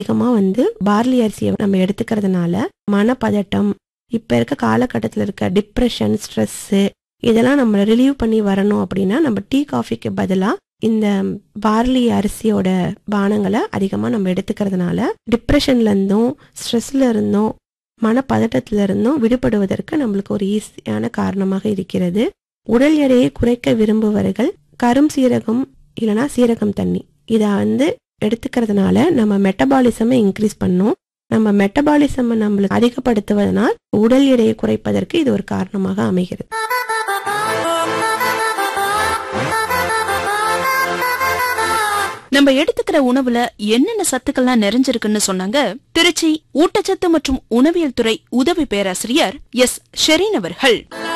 அதிகமா வந்து பார்லி அரிசியை நம்ம எடுத்துக்கிறதுனால மனப்பதட்டம் இப்ப இருக்க காலகட்டத்தில் இருக்க டிப்ரெஷன் ஸ்ட்ரெஸ்ஸு இதெல்லாம் நம்ம ரிலீவ் பண்ணி வரணும் அப்படின்னா நம்ம டீ காஃபிக்கு பதிலா இந்த பார்லி அரிசியோட பானங்களை அதிகமா நம்ம எடுத்துக்கிறதுனால டிப்ரெஷன்ல இருந்தும் ஸ்ட்ரெஸ்ல இருந்தும் மனப்பதட்டத்துல இருந்தும் விடுபடுவதற்கு நம்மளுக்கு ஒரு ஈஸியான காரணமாக இருக்கிறது உடல் எடையை குறைக்க விரும்புபவர்கள் கரும் சீரகம் இல்லைன்னா சீரகம் தண்ணி இதை வந்து எடுத்துக்கிறதுனால நம்ம மெட்டபாலிசமை இன்க்ரீஸ் பண்ணும் நம்ம மெட்டபாலிசம் நம்மளுக்கு அதிகப்படுத்துவதனால் உடல் எடையை குறைப்பதற்கு இது ஒரு காரணமாக அமைகிறது நம்ம எடுத்துக்கிற உணவுல என்னென்ன சத்துக்கள்லாம் நிறைஞ்சிருக்குன்னு சொன்னாங்க திருச்சி ஊட்டச்சத்து மற்றும் உணவியல் துறை உதவி பேராசிரியர் எஸ் ஷெரீன் அவர்கள்